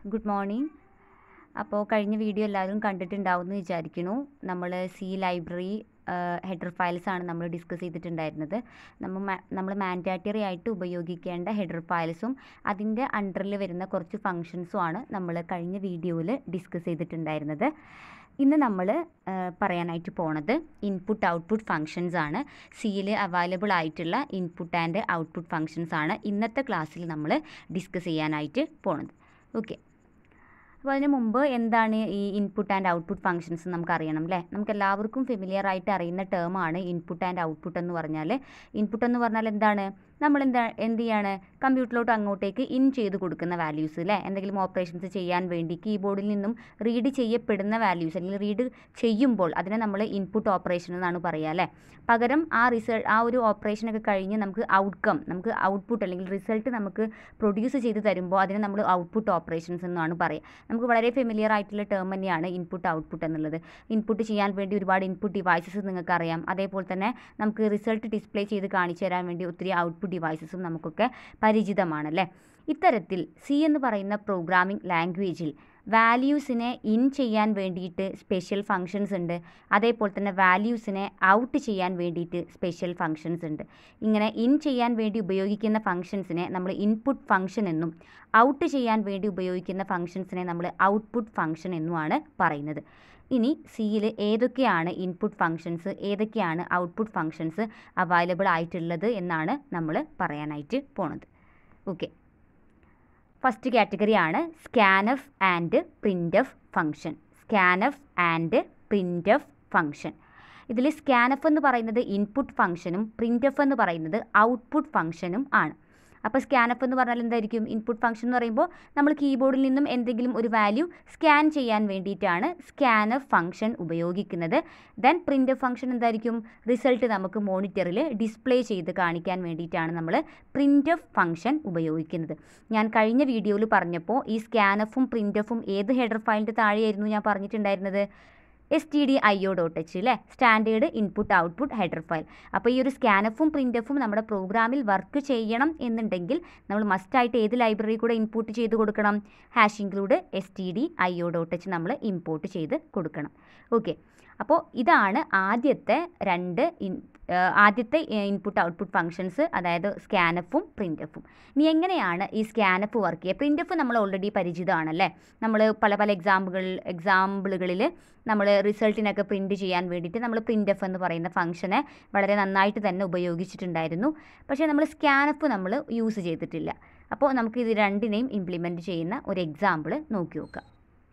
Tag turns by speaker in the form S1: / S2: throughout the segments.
S1: good morning അപ്പോൾ കഴിഞ്ഞ video എല്ലാവരും കണ്ടിട്ടുണ്ടാവും എന്ന് വിചാരിക്കുന്നു നമ്മൾ സി ലൈബ്രറി ഹെഡർ ഫയൽസ് ആണ് നമ്മൾ ഡിസ്കസ് ചെയ്തിട്ടുണ്ടായിരുന്നത് നമ്മൾ നമ്മൾ മാൻഡാറ്ററി ആയിട്ട് ഉപയോഗിക്കേണ്ട ഹെഡർ ഫയൽസും അതിൻ്റെ അണ്ടറിൽ വരുന്ന കുറച്ച് ഫങ്ഷൻസും ആണ് നമ്മൾ കഴിഞ്ഞ വീഡിയോയിൽ ഡിസ്കസ് ചെയ്തിട്ടുണ്ടായിരുന്നത് ഇന്ന് നമ്മൾ പറയാനായിട്ട് പോണത് ഇൻപുട്ട് ഔട്ട്പുട്ട് ഫങ്ഷൻസ് ആണ് സിയിൽ അവൈലബിൾ ആയിട്ടുള്ള ഇൻപുട്ട് ആൻഡ് ഔട്ട്പുട്ട് ഫങ്ഷൻസ് ആണ് ഇന്നത്തെ ക്ലാസ്സിൽ നമ്മൾ ഡിസ്കസ് ചെയ്യാനായിട്ട് പോണത് ഓക്കെ അപ്പോൾ അതിന് മുമ്പ് എന്താണ് ഈ ഇൻപുട്ട് ആൻഡ് ഔട്ട്പുട്ട് ഫങ്ഷൻസ് നമുക്ക് അറിയണം അല്ലേ നമുക്ക് എല്ലാവർക്കും ഫെമിലിയർ ആയിട്ട് അറിയുന്ന ടേമാണ് ഇൻപുട്ട് ആൻഡ് ഔട്ട്പുട്ട് എന്ന് പറഞ്ഞാൽ ഇൻപുട്ട് എന്ന് പറഞ്ഞാൽ എന്താണ് നമ്മൾ എന്താ എന്ത് ചെയ്യാണ് കമ്പ്യൂട്ടറിലോട്ട് അങ്ങോട്ടേക്ക് ഇൻ ചെയ്ത് കൊടുക്കുന്ന വാല്യൂസ് അല്ലേ എന്തെങ്കിലും ഓപ്പറേഷൻസ് ചെയ്യാൻ വേണ്ടി കീബോർഡിൽ നിന്നും റീഡ് ചെയ്യപ്പെടുന്ന വാല്യൂസ് അല്ലെങ്കിൽ റീഡ് ചെയ്യുമ്പോൾ അതിനെ നമ്മൾ ഇൻപുട്ട് ഓപ്പറേഷൻ എന്നാണ് പറയുക അല്ലേ പകരം ആ റിസൾട്ട് ആ ഒരു ഓപ്പറേഷനൊക്കെ കഴിഞ്ഞ് നമുക്ക് ഔട്ട്കം നമുക്ക് ഔട്ട്പുട്ട് അല്ലെങ്കിൽ റിസൾട്ട് നമുക്ക് പ്രൊഡ്യൂസ് ചെയ്ത് തരുമ്പോൾ അതിനെ നമ്മൾ ഔട്ട്പുട്ട് ഓപ്പറേഷൻസ് എന്നാണ് പറയുക നമുക്ക് വളരെ ഫെമിലിയർ ആയിട്ടുള്ള ടേം തന്നെയാണ് ഇൻപുട്ട് ഔട്ട്പുട്ട് എന്നുള്ളത് ഇൻപുട്ട് ചെയ്യാൻ വേണ്ടി ഒരുപാട് ഇൻപുട്ട് ഡിവൈസസ് നിങ്ങൾക്ക് അറിയാം അതേപോലെ തന്നെ നമുക്ക് റിസൾട്ട് ഡിസ്പ്ലേ ചെയ്ത് കാണിച്ചു തരാൻ വേണ്ടി ഒത്തിരി ഔട്ട്പുട്ട് ഡിവൈസസും നമുക്കൊക്കെ പരിചിതമാണല്ലേ ഇത്തരത്തിൽ സി എന്ന് പറയുന്ന പ്രോഗ്രാമിംഗ് ലാംഗ്വേജിൽ വാല്യൂസിനെ ഇൻ ചെയ്യാൻ വേണ്ടിയിട്ട് സ്പെഷ്യൽ ഫങ്ഷൻസ് ഉണ്ട് അതേപോലെ തന്നെ വാല്യൂസിനെ ഔട്ട് ചെയ്യാൻ വേണ്ടിയിട്ട് സ്പെഷ്യൽ ഫങ്ഷൻസ് ഉണ്ട് ഇങ്ങനെ ഇൻ ചെയ്യാൻ വേണ്ടി ഉപയോഗിക്കുന്ന ഫങ്ഷൻസിനെ നമ്മൾ ഇൻപുട്ട് ഫങ്ഷൻ എന്നും ഔട്ട് ചെയ്യാൻ വേണ്ടി ഉപയോഗിക്കുന്ന ഫങ്ഷൻസിനെ നമ്മൾ ഔട്ട്പുട്ട് ഫങ്ഷൻ എന്നുമാണ് പറയുന്നത് ഇനി സിയിൽ ഏതൊക്കെയാണ് ഇൻപുട്ട് ഫങ്ഷൻസ് ഏതൊക്കെയാണ് ഔട്ട്പുട്ട് ഫങ്ഷൻസ് അവൈലബിൾ ആയിട്ടുള്ളത് എന്നാണ് നമ്മൾ പറയാനായിട്ട് പോണത് ഓക്കെ ഫസ്റ്റ് കാറ്റഗറിയാണ് scanf and printf function scanf and printf function ഇതിൽ സ്കാനഫ് എന്ന് പറയുന്നത് ഇൻപുട്ട് ഫങ്ഷനും പ്രിൻ്റഫ് എന്ന് പറയുന്നത് ഔട്ട്പുട്ട് ഫങ്ഷനും ആണ് അപ്പോൾ സ്കാനഫ് എന്ന് പറഞ്ഞാൽ എന്തായിരിക്കും ഇൻപുട്ട് ഫംഗ്ഷൻ എന്ന് പറയുമ്പോൾ നമ്മൾ കീബോർഡിൽ നിന്നും എന്തെങ്കിലും ഒരു വാല്യൂ സ്കാൻ ചെയ്യാൻ വേണ്ടിയിട്ടാണ് സ്കാനഫ് ഫംഗ്ഷൻ ഉപയോഗിക്കുന്നത് ദെൻ പ്രിൻ്റ് ഫംഗ്ഷൻ എന്തായിരിക്കും റിസൾട്ട് നമുക്ക് മോണിറ്ററിൽ ഡിസ്പ്ലേ ചെയ്ത് കാണിക്കാൻ വേണ്ടിയിട്ടാണ് നമ്മൾ പ്രിൻ്റ് ഫംഗ്ഷൻ ഉപയോഗിക്കുന്നത് ഞാൻ കഴിഞ്ഞ വീഡിയോയിൽ പറഞ്ഞപ്പോൾ ഈ സ്കാനഫും പ്രിൻ്റഫും ഏത് ഹെഡർ ഫയലിൻ്റെ താഴെയായിരുന്നു ഞാൻ പറഞ്ഞിട്ടുണ്ടായിരുന്നത് S T D I O dot H അല്ലേ standard input output header file അപ്പോൾ ഈ ഒരു സ്കാനഫും പ്രിൻ്റഫും നമ്മുടെ പ്രോഗ്രാമിൽ വർക്ക് ചെയ്യണം എന്നുണ്ടെങ്കിൽ നമ്മൾ മസ്റ്റായിട്ട് ഏത് ലൈബ്രറി കൂടെ ഇൻപുട്ട് ചെയ്ത് കൊടുക്കണം hash include S T D I O dot H നമ്മൾ ഇമ്പോർട്ട് ചെയ്ത് കൊടുക്കണം ഓക്കെ അപ്പോൾ ഇതാണ് ആദ്യത്തെ രണ്ട് ഇൻ ആദ്യത്തെ ഇൻപുട്ട് ഔട്ട്പുട്ട് ഫങ്ഷൻസ് അതായത് സ്കാനഫും പ്രിൻ്റഫും ഇനി എങ്ങനെയാണ് ഈ സ്കാനഫ് വർക്ക് ചെയ്യുക പ്രിൻ്റഫ് നമ്മൾ ഓൾറെഡി പരിചിതമാണല്ലേ നമ്മൾ പല പല എക്സാമ്പുകൾ എക്സാമ്പിളുകളിൽ നമ്മൾ റിസൾട്ടിനൊക്കെ പ്രിൻറ്റ് ചെയ്യാൻ വേണ്ടിയിട്ട് നമ്മൾ പ്രിൻ്റഫ് എന്ന് പറയുന്ന ഫംഗ്ഷനെ വളരെ നന്നായിട്ട് തന്നെ ഉപയോഗിച്ചിട്ടുണ്ടായിരുന്നു പക്ഷേ നമ്മൾ സ്കാനഫ് നമ്മൾ യൂസ് ചെയ്തിട്ടില്ല അപ്പോൾ നമുക്ക് ഇത് രണ്ടിനെയും ഇംപ്ലിമെൻറ്റ് ചെയ്യുന്ന ഒരു എക്സാമ്പിൾ നോക്കി നോക്കാം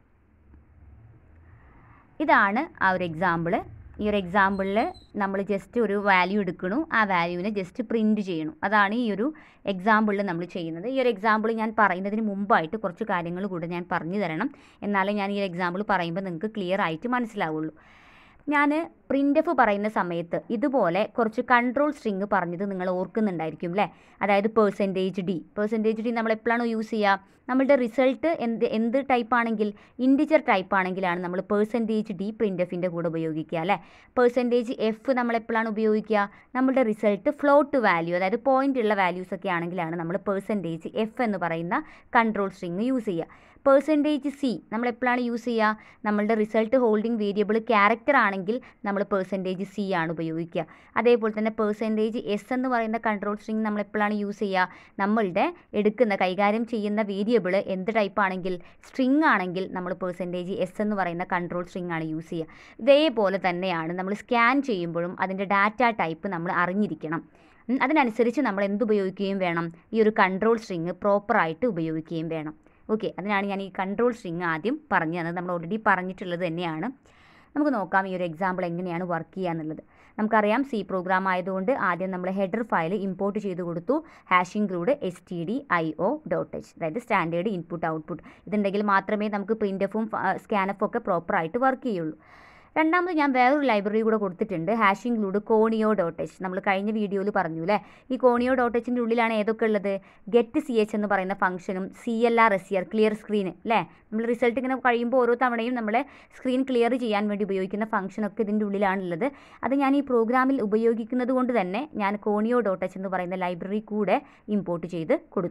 S1: ഇതാണ് ആ ഒരു എക്സാമ്പിൾ ഈ ഒരു എക്സാമ്പിളിൽ നമ്മൾ ജസ്റ്റ് ഒരു വാല്യൂ എടുക്കണു ആ വാല്യൂവിനെ ജസ്റ്റ് പ്രിൻറ്റ് ചെയ്യണം അതാണ് ഈ ഒരു എക്സാമ്പിളിൽ നമ്മൾ ചെയ്യുന്നത് ഈ ഒരു എക്സാമ്പിൾ ഞാൻ പറയുന്നതിന് മുമ്പായിട്ട് കുറച്ച് കാര്യങ്ങൾ കൂടെ ഞാൻ പറഞ്ഞു തരണം എന്നാലേ ഞാൻ ഈ എക്സാമ്പിൾ പറയുമ്പോൾ നിങ്ങൾക്ക് ക്ലിയർ ആയിട്ട് മനസ്സിലാവുള്ളൂ ഞാൻ പ്രിൻ്റഫ് പറയുന്ന സമയത്ത് ഇതുപോലെ കുറച്ച് കൺട്രോൾ സ്ട്രിങ് പറഞ്ഞത് നിങ്ങൾ ഓർക്കുന്നുണ്ടായിരിക്കും അല്ലേ അതായത് പേഴ്സൻറ്റേജ് ഡി പേഴ്സൻറ്റേജ് ഡി നമ്മൾ എപ്പോഴാണോ യൂസ് ചെയ്യുക നമ്മളുടെ റിസൾട്ട് എന്ത് എന്ത് ടൈപ്പ് ആണെങ്കിൽ ഇൻഡിജർ ടൈപ്പ് ആണെങ്കിലാണ് നമ്മൾ പേഴ്സൻറ്റേജ് ഡി പ്രിൻ്റഫിൻ്റെ കൂടെ ഉപയോഗിക്കുക അല്ലേ പേഴ്സൻറ്റേജ് എഫ് നമ്മൾ എപ്പോഴാണ് ഉപയോഗിക്കുക നമ്മളുടെ റിസൾട്ട് ഫ്ലോട്ട് വാല്യൂ അതായത് പോയിൻ്റ് ഉള്ള വാല്യൂസ് ഒക്കെ ആണെങ്കിലാണ് നമ്മൾ പേഴ്സൻറ്റേജ് എഫ് എന്ന് പറയുന്ന കൺട്രോൾ സ്ട്രിങ് യൂസ് ചെയ്യുക പേഴ്സൻറ്റേജ് സി നമ്മൾ എപ്പോഴാണ് യൂസ് ചെയ്യുക നമ്മളുടെ റിസൾട്ട് ഹോൾഡിംഗ് വേരിയബിൾ ക്യാരക്ടർ ആണെങ്കിൽ നമ്മൾ പേഴ്സൻറ്റേജ് സി ആണ് ഉപയോഗിക്കുക അതേപോലെ തന്നെ പേഴ്സൻറ്റേജ് എസ് എന്ന് പറയുന്ന കൺട്രോൾ സ്ട്രിങ് നമ്മൾ എപ്പോഴാണ് യൂസ് ചെയ്യുക നമ്മളുടെ എടുക്കുന്ന കൈകാര്യം ചെയ്യുന്ന വേരിയബിൾ എന്ത് ടൈപ്പ് ആണെങ്കിൽ സ്ട്രിങ് ആണെങ്കിൽ നമ്മൾ പേഴ്സൻറ്റേജ് എസ് എന്ന് പറയുന്ന കൺട്രോൾ സ്ട്രിങ് ആണ് യൂസ് ചെയ്യുക ഇതേപോലെ തന്നെയാണ് നമ്മൾ സ്കാൻ ചെയ്യുമ്പോഴും അതിൻ്റെ ഡാറ്റ ടൈപ്പ് നമ്മൾ അറിഞ്ഞിരിക്കണം അതിനനുസരിച്ച് നമ്മൾ എന്ത് ഉപയോഗിക്കുകയും വേണം ഈ ഒരു കൺട്രോൾ സ്ട്രിങ് പ്രോപ്പറായിട്ട് ഉപയോഗിക്കുകയും വേണം ഓക്കെ അതിനാണ് ഞാൻ ഈ കൺട്രോൾ സ്ട്രിങ് ആദ്യം പറഞ്ഞു തന്നത് നമ്മൾ ഓൾറെഡി പറഞ്ഞിട്ടുള്ളത് തന്നെയാണ് നമുക്ക് നോക്കാം ഈ ഒരു എക്സാമ്പിൾ എങ്ങനെയാണ് വർക്ക് ചെയ്യുക എന്നുള്ളത് നമുക്കറിയാം സി പ്രോഗ്രാം ആയതുകൊണ്ട് ആദ്യം നമ്മൾ ഹെഡർ ഫയൽ ഇമ്പോർട്ട് ചെയ്ത് കൊടുത്തു hash include S T D I O dot H അതായത് സ്റ്റാൻഡേർഡ് ഇൻപുട്ട് ഔട്ട്പുട്ട് ഇതുണ്ടെങ്കിൽ മാത്രമേ നമുക്ക് പ്രിൻ്റഫും സ്കാനഫും ഒക്കെ പ്രോപ്പറായിട്ട് വർക്ക് ചെയ്യുള്ളൂ രണ്ടാമത് ഞാൻ വേറൊരു ലൈബ്രറി കൂടെ കൊടുത്തിട്ടുണ്ട് hash include conio dot H നമ്മൾ കഴിഞ്ഞ വീഡിയോയിൽ പറഞ്ഞു അല്ലേ ഈ കോണിയോ ഡോട്ട് എച്ചിൻ്റെ ഉള്ളിലാണ് ഏതൊക്കെ ഉള്ളത് ഗെറ്റ് സി എച്ച് എന്ന് പറയുന്ന ഫംഗ്ഷനും C L R S R clear screen അല്ലേ നമ്മൾ റിസൾട്ട് ഇങ്ങനെ കഴിയുമ്പോൾ ഓരോ തവണയും നമ്മൾ സ്ക്രീൻ ക്ലിയർ ചെയ്യാൻ വേണ്ടി ഉപയോഗിക്കുന്ന ഫംഗ്ഷനൊക്കെ ഇതിൻ്റെ ഉള്ളിലാണുള്ളത് അത് ഞാൻ ഈ പ്രോഗ്രാമിൽ ഉപയോഗിക്കുന്നത് കൊണ്ട് തന്നെ ഞാൻ കോണിയോ ഡോട്ട് എച്ച് എന്ന് പറയുന്ന ലൈബ്രറി കൂടെ ഇമ്പോർട്ട് ചെയ്ത് കൊടുത്തു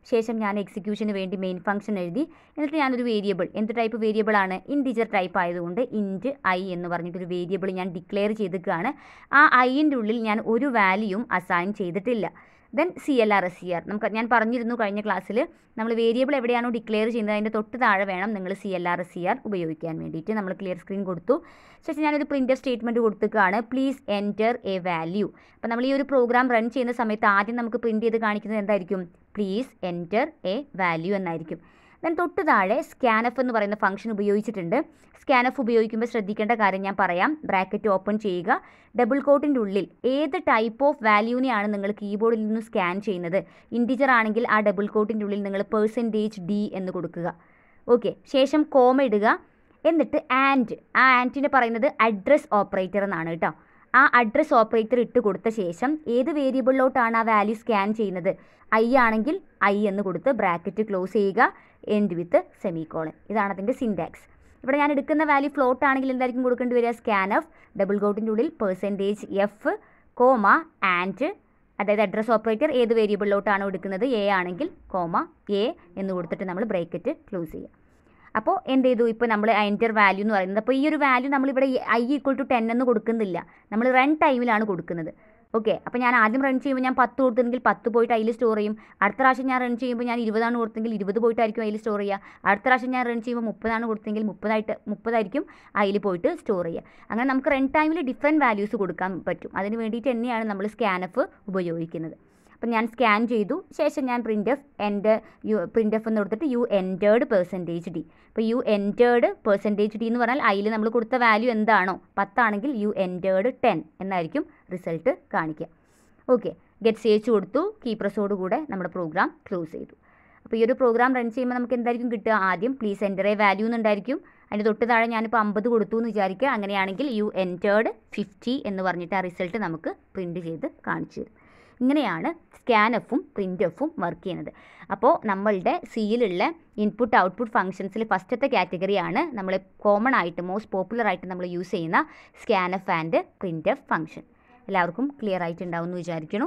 S1: ശേഷം ഞാൻ എക്സിക്യൂഷന് വേണ്ടി മെയിൻ ഫംഗ്ഷൻ എഴുതി എന്നിട്ട് ഞാനൊരു വേരിയബിൾ എന്ത് ടൈപ്പ് വേരിയബിൾ ആണ് ഇൻറ്റിജർ ടൈപ്പ് ആയതുകൊണ്ട് ഇൻറ്റ് ഐ എന്ന് പറഞ്ഞിട്ടൊരു വേരിയബിൾ ഞാൻ ഡിക്ലെയർ ചെയ്തിരിക്കുകയാണ് ആ ഐൻ്റെ ഉള്ളിൽ ഞാൻ ഒരു വാല്യൂയും അസൈൻ ചെയ്തിട്ടില്ല then C L R S C R നമുക്ക് ഞാൻ പറഞ്ഞിരുന്നു കഴിഞ്ഞ ക്ലാസ്സിൽ നമ്മൾ വേരിയബിൾ എവിടെയാണോ ഡിക്ലെയർ ചെയ്യുന്നത് അതിൻ്റെ തൊട്ട് താഴെ വേണം നിങ്ങൾ C L R S C R ഉപയോഗിക്കാൻ വേണ്ടിയിട്ട് നമ്മൾ ക്ലിയർ സ്ക്രീൻ കൊടുത്തു ശേഷം ഞാനൊരു പ്രിൻ്റ് സ്റ്റേറ്റ്മെൻറ്റ് കൊടുത്തിട്ടാണ് പ്ലീസ് എൻറ്റർ എ വാല്യൂ അപ്പോൾ നമ്മൾ ഈ ഒരു പ്രോഗ്രാം റൺ ചെയ്യുന്ന സമയത്ത് ആദ്യം നമുക്ക് പ്രിൻറ്റ് ചെയ്ത് കാണിക്കുന്നത് എന്തായിരിക്കും പ്ലീസ് എൻറ്റർ എ വാല്യൂ എന്നായിരിക്കും ദെൻ തൊട്ട് താഴെ സ്കാനഫ് എന്ന് പറയുന്ന ഫംഗ്ഷൻ ഉപയോഗിച്ചിട്ടുണ്ട് സ്കാനഫ് ഉപയോഗിക്കുമ്പോൾ ശ്രദ്ധിക്കേണ്ട കാര്യം ഞാൻ പറയാം ബ്രാക്കറ്റ് ഓപ്പൺ ചെയ്യുക ഡബിൾ കോട്ടിൻ്റെ ഉള്ളിൽ ഏത് ടൈപ്പ് ഓഫ് വാല്യൂവിനെയാണ് നിങ്ങൾ കീബോർഡിൽ നിന്ന് സ്കാൻ ചെയ്യുന്നത് ഇൻറ്റിജർ ആണെങ്കിൽ ആ ഡബിൾ കോട്ടിൻ്റെ ഉള്ളിൽ നിങ്ങൾ പേഴ്സൻറ്റേജ് ഡി എന്ന് കൊടുക്കുക ഓക്കെ ശേഷം കോമ ഇടുക എന്നിട്ട് ആൻഡ് ആ ആൻറ്റിന് പറയുന്നത് അഡ്രസ് ഓപ്പറേറ്റർ എന്നാണ് കേട്ടോ ആ അഡ്രസ് ഓപ്പറേറ്റർ ഇട്ട് കൊടുത്ത ശേഷം ഏത് വേരിയബിളിലോട്ടാണ് ആ വാല്യൂ സ്കാൻ ചെയ്യുന്നത് ഐ ആണെങ്കിൽ ഐ എന്ന് കൊടുത്ത് ബ്രാക്കറ്റ് ക്ലോസ് ചെയ്യുക എൻഡ് വിത്ത് സെമിക്കോളൻ ഇതാണ് അതിൻ്റെ സിൻടാക്സ് ഇവിടെ ഞാൻ എടുക്കുന്ന വാല്യൂ ഫ്ലോട്ട് ആണെങ്കിൽ എന്തായിരിക്കും കൊടുക്കേണ്ടി വരിക സ്കാൻ ഓഫ് ഡബിൾ കോട്ടിൻ്റെ ഉള്ളിൽ പെർസെൻറ്റേജ് എഫ് കോമ ആൻഡ് അതായത് അഡ്രസ് ഓപ്പറേറ്റർ ഏത് വേരിയബിളിലോട്ടാണോ എടുക്കുന്നത് എ ആണെങ്കിൽ കോമ എ എന്ന് കൊടുത്തിട്ട് നമ്മൾ ബ്രേക്കറ്റ് ക്ലോസ് ചെയ്യുക അപ്പോൾ എന്ത് ചെയ്തു ഇപ്പോൾ നമ്മൾ എൻറ്റർ വാല്യൂ എന്ന് പറയുന്നത് അപ്പോൾ ഈ ഒരു വാല്യൂ നമ്മളിവിടെ ഐ ഈക്വൽ ടു ടെൻ എന്ന് കൊടുക്കുന്നില്ല നമ്മൾ റൺ ടൈമിലാണ് കൊടുക്കുന്നത് ഓക്കെ അപ്പോൾ ഞാൻ ആദ്യം റൺ ചെയ്യുമ്പോൾ ഞാൻ പത്ത് കൊടുത്തെങ്കിൽ പത്ത് പോയിട്ട് അതിൽ സ്റ്റോർ ചെയ്യും അടുത്ത പ്രാവശ്യം ഞാൻ റൺ ചെയ്യുമ്പോൾ ഞാൻ ഇരുപതാണ് കൊടുത്തെങ്കിൽ ഇരുപത് പോയിട്ടായിരിക്കും അതിൽ സ്റ്റോർ ചെയ്യുക അടുത്ത പ്രാവശ്യം ഞാൻ റൺ ചെയ്യുമ്പോൾ മുപ്പതാണ് കൊടുത്തെങ്കിൽ മുപ്പതായിട്ട് മുപ്പതായിരിക്കും അതിൽ പോയിട്ട് സ്റ്റോർ ചെയ്യുക അങ്ങനെ നമുക്ക് റൺ ടൈമിൽ ഡിഫറെൻറ്റ് വാല്യൂസ് കൊടുക്കാൻ പറ്റും അതിന് വേണ്ടിയിട്ട് തന്നെയാണ് നമ്മൾ സ്കാനഫ് ഉപയോഗിക്കുന്നത് അപ്പം ഞാൻ സ്കാൻ ചെയ്തു ശേഷം ഞാൻ പ്രിൻ്റ് എഫ് എൻ്റെ യു പ്രിൻ്റ് എഫ് എന്ന് കൊടുത്തിട്ട് യു എൻറ്റേർഡ് പെർസെൻറ്റേജ് ഡി അപ്പോൾ യു എൻറ്റേർഡ് പെർസെൻറ്റേജ് ഡി എന്ന് പറഞ്ഞാൽ അതിൽ നമ്മൾ കൊടുത്ത വാല്യൂ എന്താണോ പത്താണെങ്കിൽ യു എൻറ്റേർഡ് ടെൻ എന്നായിരിക്കും റിസൾട്ട് കാണിക്കുക ഓക്കെ ഗെറ്റ് സേച്ച് കൊടുത്തു കീപ്രസോട് കൂടെ നമ്മുടെ പ്രോഗ്രാം ക്ലോസ് ചെയ്തു അപ്പോൾ ഈ ഒരു പ്രോഗ്രാം റൺ ചെയ്യുമ്പോൾ നമുക്ക് എന്തായിരിക്കും കിട്ടുക ആദ്യം പ്ലീസ് എൻ്റർ എ വാല്യൂ എന്നുണ്ടായിരിക്കും അതിൻ്റെ തൊട്ട് താഴെ ഞാനിപ്പോൾ അമ്പത് കൊടുത്തു എന്ന് വിചാരിക്കുക അങ്ങനെയാണെങ്കിൽ യു എൻറ്റേർഡ് ഫിഫ്റ്റി എന്ന് പറഞ്ഞിട്ട് ആ റിസൾട്ട് നമുക്ക് പ്രിൻറ്റ് ചെയ്ത് കാണിച്ചു തരും ഇങ്ങനെയാണ് സ്കാനഫും പ്രിൻ്റ് വർക്ക് ചെയ്യുന്നത് അപ്പോൾ നമ്മളുടെ സിയിലുള്ള ഇൻപുട്ട് ഔട്ട്പുട്ട് ഫംഗ്ഷൻസിൽ ഫസ്റ്റത്തെ കാറ്റഗറിയാണ് നമ്മൾ കോമൺ ആയിട്ട് മോസ്റ്റ് പോപ്പുലർ ആയിട്ട് നമ്മൾ യൂസ് ചെയ്യുന്ന സ്കാനഫ് ആൻഡ് പ്രിൻ്റ് ഫംഗ്ഷൻ എല്ലാവർക്കും ക്ലിയർ ആയിട്ടുണ്ടാവും എന്ന് വിചാരിക്കുന്നു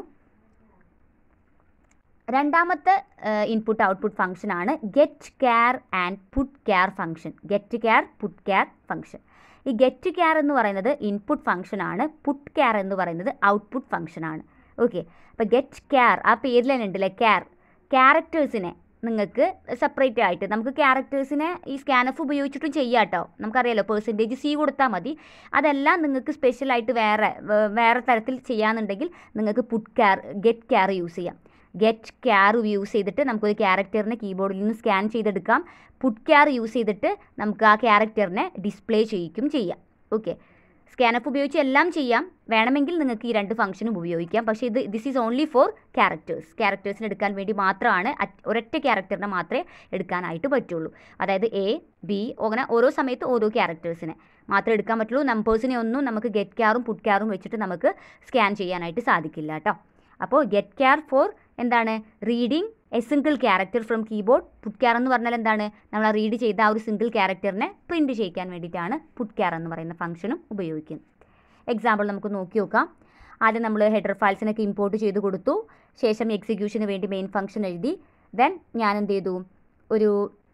S1: രണ്ടാമത്തെ ഇൻപുട്ട് ഔട്ട്പുട്ട് ഫംഗ്ഷനാണ് get char and put char function get char put char function ഈ ഗെറ്റ് കെയർ എന്ന് പറയുന്നത് ഇൻപുട്ട് ഫംഗ്ഷനാണ് പുട്ട് കെയർ എന്ന് പറയുന്നത് ഔട്ട്പുട്ട് ഫംഗ്ഷനാണ് ഓക്കെ അപ്പോൾ ഗെറ്റ് കെയർ ആ പേരിൽ തന്നെ ഉണ്ടല്ലേ കെയർ ക്യാരക്ടേഴ്സിനെ നിങ്ങൾക്ക് സെപ്പറേറ്റ് ആയിട്ട് നമുക്ക് ക്യാരക്ടേഴ്സിനെ ഈ സ്കാനഫ് ഉപയോഗിച്ചിട്ടും ചെയ്യാം കേട്ടോ നമുക്കറിയാലോ പെർസെൻറ്റേജ് സി കൊടുത്താൽ മതി അതെല്ലാം നിങ്ങൾക്ക് സ്പെഷ്യലായിട്ട് വേറെ വേ- വേറെ തരത്തിൽ ചെയ്യാന്നുണ്ടെങ്കിൽ നിങ്ങൾക്ക് put char get char use ചെയ്യാം ഗെറ്റ് ക്യാർ യൂസ് ചെയ്തിട്ട് നമുക്കൊരു ക്യാരക്ടറിനെ കീബോർഡിൽ നിന്ന് സ്കാൻ ചെയ്തെടുക്കാം പുട്ട് ക്യാർ യൂസ് ചെയ്തിട്ട് നമുക്ക് ആ ക്യാരക്ടറിനെ ഡിസ്പ്ലേ ചെയ്യിക്കും ചെയ്യാം ഓക്കെ സ്കാനപ്പ് ഉപയോഗിച്ച് എല്ലാം ചെയ്യാം വേണമെങ്കിൽ നിങ്ങൾക്ക് ഈ രണ്ട് ഫംഗ്ഷനും ഉപയോഗിക്കാം പക്ഷേ ഇത് this is only for characters ക്യാരക്ടേഴ്സിന് എടുക്കാൻ വേണ്ടി മാത്രമാണ് at- ഒരൊറ്റ ക്യാരക്ടറിനെ മാത്രമേ എടുക്കാനായിട്ട് പറ്റുള്ളൂ അതായത് എ ബി അങ്ങനെ ഓരോ സമയത്ത് ഓരോ ക്യാരക്ടേഴ്സിനെ മാത്രമേ എടുക്കാൻ പറ്റുള്ളൂ നമ്പേഴ്സിനെ ഒന്നും നമുക്ക് ഗെറ്റ് ക്യാറും പുട്ട് ക്യാറും വെച്ചിട്ട് നമുക്ക് സ്കാൻ ചെയ്യാനായിട്ട് സാധിക്കില്ല കേട്ടോ അപ്പോൾ ഗെറ്റ് ക്യാർ ഫോർ എന്താണ് reading a single character from keyboard put char എന്ന് പറഞ്ഞാൽ എന്താണ് നമ്മൾ ആ റീഡ് ചെയ്ത ആ ഒരു സിംഗിൾ ക്യാരക്ടറിനെ പ്രിൻറ്റ് ചെയ്യിക്കാൻ വേണ്ടിയിട്ടാണ് പുട്ട് ക്യാർ എന്ന് പറയുന്ന ഫംഗ്ഷനും ഉപയോഗിക്കുന്നത് എക്സാമ്പിൾ നമുക്ക് നോക്കി നോക്കാം ആദ്യം നമ്മൾ ഹെഡർ ഫയൽസിനൊക്കെ ഇമ്പോർട്ട് ചെയ്ത് കൊടുത്തു ശേഷം എക്സിക്യൂഷന് വേണ്ടി മെയിൻ ഫംഗ്ഷൻ എഴുതി ദെൻ ഞാൻ എന്ത് ചെയ്തു ഒരു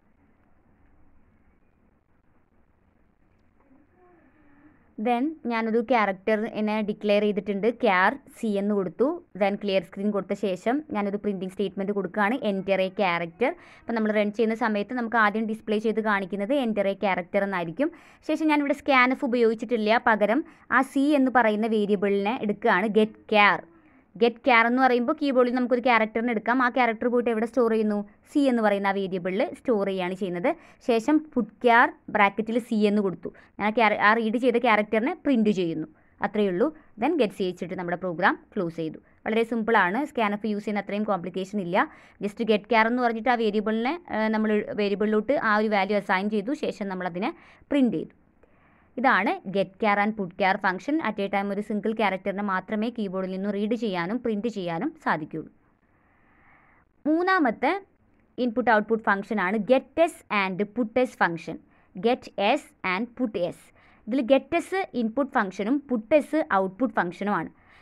S1: ദെൻ ഞാനൊരു ക്യാരക്ടർ എന്നെ ഡിക്ലെയർ ചെയ്തിട്ടുണ്ട് ക്യാർ സി എന്ന് കൊടുത്തു ദെൻ ക്ലിയർ സ്ക്രീൻ കൊടുത്ത ശേഷം ഞാനൊരു പ്രിൻറ്റിംഗ് സ്റ്റേറ്റ്മെൻറ്റ് കൊടുക്കുകയാണ് എൻറ്റർ എ ക്യാരക്ടർ അപ്പോൾ നമ്മൾ റൺ ചെയ്യുന്ന സമയത്ത് നമുക്ക് ആദ്യം ഡിസ്പ്ലേ ചെയ്ത് കാണിക്കുന്നത് എൻറ്റർ എ ക്യാരക്ടർ എന്നായിരിക്കും ശേഷം ഞാനിവിടെ സ്കാനഫ് ഉപയോഗിച്ചിട്ടില്ല പകരം ആ സി എന്ന് പറയുന്ന വേരിയബിളിനെ എടുക്കുകയാണ് ഗെറ്റ് ക്യാർ ഗെറ്റ് ക്യാർ എന്ന് പറയുമ്പോൾ കീബോർഡിൽ നമുക്കൊരു ക്യാരക്ടറിന് എടുക്കാം ആ ക്യാരക്ടർ പോയിട്ട് എവിടെ സ്റ്റോർ ചെയ്യുന്നു സി എന്ന് പറയുന്ന ആ വേരിയബിളിൽ സ്റ്റോർ ചെയ്യുകയാണ് ചെയ്യുന്നത് ശേഷം പുട്ട് ക്യാർ ബ്രാക്കറ്റിൽ സി എന്ന് കൊടുത്തു ഞാൻ ആ ക്യാര ആ റീഡ് ചെയ്ത ക്യാരക്ടറിനെ പ്രിൻറ്റ് ചെയ്യുന്നു അത്രയേ ഉള്ളൂ ദെൻ ഗെറ്റ് സി വെച്ചിട്ട് നമ്മുടെ പ്രോഗ്രാം ക്ലോസ് ചെയ്തു വളരെ സിമ്പിളാണ് സ്കാനഫ് യൂസ് ചെയ്യുന്ന അത്രയും കോംപ്ലിക്കേഷൻ ഇല്ല ജസ്റ്റ് ഗെറ്റ് ക്യാർ എന്ന് പറഞ്ഞിട്ട് ആ വേരിയബിളിനെ നമ്മൾ വേരിയബിളിലോട്ട് ആ ഒരു വാല്യൂ അസൈൻ ചെയ്തു ശേഷം നമ്മളതിനെ പ്രിൻറ്റ് ചെയ്തു ഇതാണ് get char and put char function at a time ഒരു സിംഗിൾ ക്യാരക്ടറിനെ മാത്രമേ കീബോർഡിൽ നിന്ന് റീഡ് ചെയ്യാനും പ്രിൻറ്റ് ചെയ്യാനും സാധിക്കുകയുള്ളൂ മൂന്നാമത്തെ ഇൻപുട്ട് ഔട്ട്പുട്ട് ഫംഗ്ഷനാണ് get S and put S function get S and put S ഇതിൽ ഗെറ്റ് എസ് ഇൻപുട്ട് ഫംഗ്ഷനും പുട്ട് എസ് ഔട്ട്പുട്ട് ഫംഗ്ഷനുമാണ്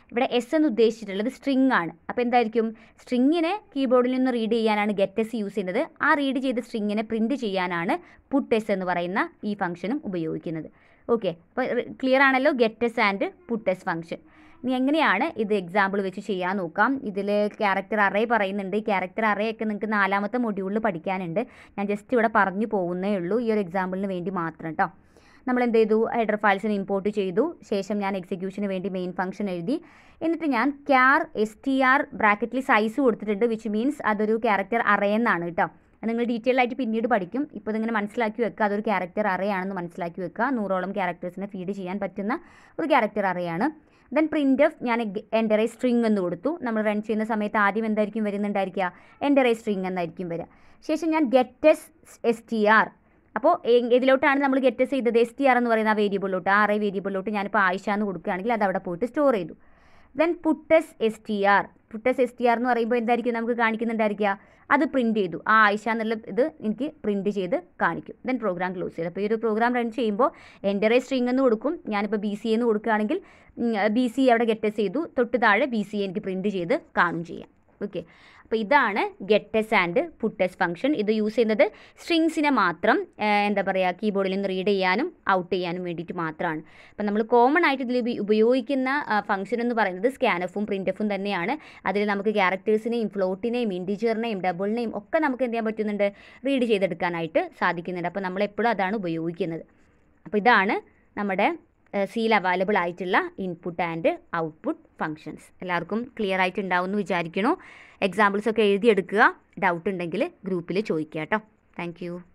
S1: ഇവിടെ എസ് എന്ന് ഉദ്ദേശിച്ചിട്ടുള്ളത് സ്ട്രിങ് ആണ് അപ്പോൾ എന്തായിരിക്കും സ്ട്രിങ്ങിനെ കീബോർഡിൽ നിന്ന് റീഡ് ചെയ്യാനാണ് ഗെറ്റ് എസ് യൂസ് ചെയ്യുന്നത് ആ റീഡ് ചെയ്ത സ്ട്രിങ്ങിനെ പ്രിൻറ്റ് ചെയ്യാനാണ് പുട്ട് എസ് എന്ന് പറയുന്ന ഈ ഫംഗ്ഷനും ഉപയോഗിക്കുന്നത് ഓക്കെ അപ്പോൾ ക്ലിയർ ആണല്ലോ get S and put S function ഇനി എങ്ങനെയാണ് ഇത് എക്സാമ്പിൾ വെച്ച് ചെയ്യാൻ നോക്കാം ഇതിൽ ക്യാരക്ടർ അറേ പറയുന്നുണ്ട് ഈ ക്യാരക്ടർ അറേ ഒക്കെ നിങ്ങൾക്ക് നാലാമത്തെ മൊഡ്യൂളിൽ പഠിക്കാനുണ്ട് ഞാൻ ജസ്റ്റ് ഇവിടെ പറഞ്ഞു പോകുന്നേ ഉള്ളൂ ഈ ഒരു എക്സാമ്പിളിന് വേണ്ടി മാത്രം കേട്ടോ നമ്മൾ എന്ത് ചെയ്തു ഹെഡർ ഫയൽസിനെ ഇമ്പോർട്ട് ചെയ്തു ശേഷം ഞാൻ എക്സിക്യൂഷന് വേണ്ടി മെയിൻ ഫംഗ്ഷൻ എഴുതി എന്നിട്ട് ഞാൻ ക്യാർ എസ് ടി ആർ ബ്രാക്കറ്റിൽ സൈസ് കൊടുത്തിട്ടുണ്ട് വിച്ച് മീൻസ് അതൊരു ക്യാരക്ടർ അറേ എന്നാണ് കേട്ടോ അത് നിങ്ങൾ ഡീറ്റെയിൽ ആയിട്ട് പിന്നീട് പഠിക്കും ഇപ്പോൾ ഇതിങ്ങനെ മനസ്സിലാക്കി വെക്കുക അതൊരു ക്യാരക്ടർ അറേ ആണെന്ന് മനസ്സിലാക്കി വെക്കുക നൂറോളം ക്യാരക്ടേഴ്സിനെ ഫീഡ് ചെയ്യാൻ പറ്റുന്ന ഒരു ക്യാരക്ടർ അറേ ആണ് ദെൻ പ്രിൻ്റ് എഫ് ഞാൻ എൻ്റർ സ്ട്രിങ് എന്ന് കൊടുത്തു നമ്മൾ റൺ ചെയ്യുന്ന സമയത്ത് ആദ്യം എന്തായിരിക്കും വരുന്നുണ്ടായിരിക്കുക എൻ്റർ സ്ട്രിങ് എന്നായിരിക്കും വരിക ശേഷം ഞാൻ get S S T R അപ്പോൾ ഇതിലോട്ടാണ് നമ്മൾ ഗെറ്റ് എസ് ചെയ്തത് എസ് ടി ആർ എന്ന് പറയുന്ന ആ വേരിയബിളിലോട്ട് ആ അറേ വേരിയബിളിലോട്ട് ഞാനിപ്പോൾ ആയിഷ എന്ന് കൊടുക്കുകയാണെങ്കിൽ അത് അവിടെ പോയിട്ട് സ്റ്റോർ ചെയ്തു then puts S T R puts S T R എന്ന് പറയുമ്പോൾ എന്തായിരിക്കും നമുക്ക് കാണിക്കുന്നുണ്ടായിരിക്കുക അത് പ്രിൻറ്റ് ചെയ്തു ആ ആയിഷ എന്നുള്ള ഇത് എനിക്ക് പ്രിൻറ്റ് ചെയ്ത് കാണിക്കും ദെൻ പ്രോഗ്രാം ക്ലോസ് ചെയ്തു അപ്പോൾ ഈ ഒരു പ്രോഗ്രാം റൺ ചെയ്യുമ്പോൾ എൻ്റെ സ്ട്രിങ് എന്ന് കൊടുക്കും ഞാനിപ്പോൾ ബി സി എന്ന് കൊടുക്കുകയാണെങ്കിൽ ബി സി അവിടെ ഗെറ്റസ് ചെയ്തു തൊട്ട് താഴെ ബി സി എനിക്ക് പ്രിൻറ്റ് ചെയ്ത് കാണും ചെയ്യാം ഓക്കെ അപ്പോൾ ഇതാണ് ഗെറ്റസ് ആൻഡ് പുട്ടസ് ഫംഗ്ഷൻ ഇത് യൂസ് ചെയ്യുന്നത് സ്ട്രിങ്സിനെ മാത്രം എന്താ പറയുക കീബോർഡിൽ നിന്ന് റീഡ് ചെയ്യാനും ഔട്ട് ചെയ്യാനും വേണ്ടിയിട്ട് മാത്രമാണ് അപ്പം നമ്മൾ കോമൺ ആയിട്ട് ഇതിൽ ഉപയോഗിക്കുന്ന ഫംഗ്ഷൻ എന്ന് പറയുന്നത് സ്കാനഫും പ്രിൻറ്റഫും തന്നെയാണ് അതിൽ നമുക്ക് ക്യാരക്ടേഴ്സിനെയും ഫ്ലോട്ടിനെയും ഇൻഡിജറിനെയും ഡബിളിനെയും ഒക്കെ നമുക്ക് എന്ത് ചെയ്യാൻ പറ്റുന്നുണ്ട് റീഡ് ചെയ്തെടുക്കാനായിട്ട് സാധിക്കുന്നുണ്ട് അപ്പോൾ നമ്മൾ എപ്പോഴും അതാണ് ഉപയോഗിക്കുന്നത് അപ്പോൾ ഇതാണ് നമ്മുടെ സിയിൽ അവൈലബിൾ ആയിട്ടുള്ള ഇൻപുട്ട് ആൻഡ് ഔട്ട്പുട്ട് ഫങ്ഷൻസ് എല്ലാവർക്കും ക്ലിയർ ആയിട്ട് ഉണ്ടാവും എന്ന് വിചാരിക്കണു എക്സാമ്പിൾസ് ഒക്കെ എഴുതിയെടുക്കുക ഡൗട്ട് ഉണ്ടെങ്കിൽ ഗ്രൂപ്പിൽ ചോദിക്കുക കേട്ടോ താങ്ക്